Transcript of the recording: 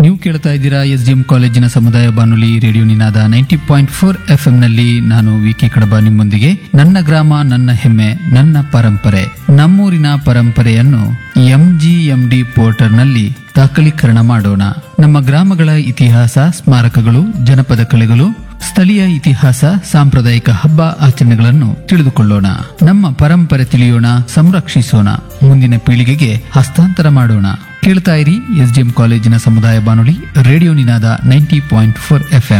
ನೀವು ಕೇಳ್ತಾ ಇದ್ದೀರಾ ಎಸ್ ಡಿ ಎಂ ಕಾಲೇಜಿನ ಸಮುದಾಯ ಬಾನುಲಿ radio Ninada ninety point four F ನಲ್ಲಿ ನಾನು ವಿ ಕೆ ಕಡಬ ನಿಮ್ಮೊಂದಿಗೆ ನನ್ನ ಗ್ರಾಮ ನನ್ನ ಹೆಮ್ಮೆ ನನ್ನ ಪರಂಪರೆ ನಮ್ಮೂರಿನ ಪರಂಪರೆಯನ್ನು ಎಂಜಿಎಂಡಿ ಪೋರ್ಟಲ್ನಲ್ಲಿ ದಾಖಲೀಕರಣ ಮಾಡೋಣ ನಮ್ಮ ಗ್ರಾಮಗಳ ಇತಿಹಾಸ ಸ್ಮಾರಕಗಳು ಜನಪದ ಕಲೆಗಳು ಸ್ಥಳೀಯ ಇತಿಹಾಸ ಸಾಂಪ್ರದಾಯಿಕ ಹಬ್ಬ ಆಚರಣೆಗಳನ್ನು ತಿಳಿದುಕೊಳ್ಳೋಣ ನಮ್ಮ ಪರಂಪರೆ ತಿಳಿಯೋಣ ಸಂರಕ್ಷಿಸೋಣ ಮುಂದಿನ ಪೀಳಿಗೆಗೆ ಹಸ್ತಾಂತರ ಮಾಡೋಣ ಕೇಳ್ತಾ ಇರಿ ಎಸ್ಡಿಎಂ ಕಾಲೇಜಿನ ಸಮುದಾಯ ಬಾನುಲಿ radio Ninada ninety point four F